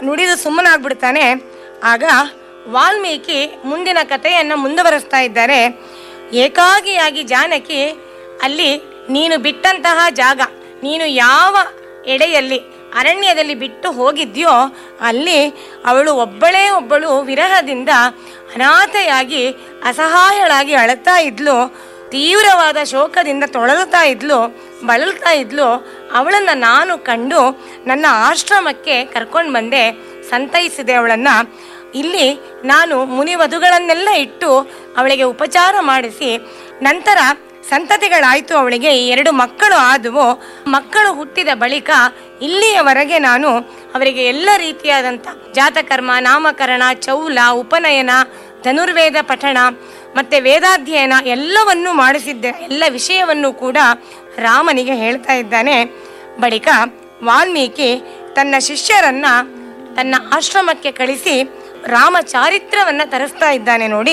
ನುಡಿದು ಸುಮ್ಮನಾಗ್ಬಿಡ್ತಾನೆ ಆಗ ವಾಲ್ಮೀಕಿ ಮುಂದಿನ ಕಥೆಯನ್ನು ಮುಂದುವರಿಸ್ತಾ ಇದ್ದಾರೆ ಏಕಾಗಿಯಾಗಿ ಜಾನಕಿ ಅಲ್ಲಿ ನೀನು ಬಿಟ್ಟಂತಹ ಜಾಗ ನೀನು ಯಾವ ಎಡೆಯಲ್ಲಿ ಅರಣ್ಯದಲ್ಲಿ ಬಿಟ್ಟು ಹೋಗಿದ್ಯೋ ಅಲ್ಲಿ ಅವಳು ಒಬ್ಬಳೇ ಒಬ್ಬಳು ವಿರಹದಿಂದ ಅನಾಥೆಯಾಗಿ ಅಸಹಾಯಳಾಗಿ ಅಳುತ್ತಾ ಇದ್ಲು ತೀವ್ರವಾದ ಶೋಕದಿಂದ ತೊಳಲುತ್ತಾ ಇದ್ಲು ಬಳಲ್ತಾ ಇದ್ಲು ಅವಳನ್ನು ನಾನು ಕಂಡು ನನ್ನ ಆಶ್ರಮಕ್ಕೆ ಕರ್ಕೊಂಡು ಬಂದೆ ಸಂತೈಸಿದೆ ಅವಳನ್ನು ಇಲ್ಲಿ ನಾನು ಮುನಿವಧುಗಳನ್ನೆಲ್ಲ ಇಟ್ಟು ಅವಳಿಗೆ ಉಪಚಾರ ಮಾಡಿಸಿ ನಂತರ ಸಂತತಿಗಳಾಯಿತು ಅವಳಿಗೆ ಈ ಎರಡು ಮಕ್ಕಳು ಆದವು ಮಕ್ಕಳು ಹುಟ್ಟಿದ ಬಳಿಕ ಇಲ್ಲಿಯವರೆಗೆ ನಾನು ಅವರಿಗೆ ಎಲ್ಲ ರೀತಿಯಾದಂಥ ಜಾತಕರ್ಮ ನಾಮಕರಣ ಚೌಲ ಉಪನಯನ ಧನುರ್ವೇದ ಪಠಣ ಮತ್ತೆ ವೇದಾಧ್ಯಯನ ಎಲ್ಲವನ್ನೂ ಮಾಡಿಸಿದ್ದೆ ಎಲ್ಲ ವಿಷಯವನ್ನು ಕೂಡ ರಾಮನಿಗೆ ಹೇಳ್ತಾ ಇದ್ದಾನೆ ಬಳಿಕ ವಾಲ್ಮೀಕಿ ತನ್ನ ಶಿಷ್ಯರನ್ನ ತನ್ನ ಆಶ್ರಮಕ್ಕೆ ಕಳಿಸಿ ರಾಮ ಚಾರಿತ್ರವನ್ನ ತರಿಸ್ತಾ ಇದ್ದಾನೆ ನೋಡಿ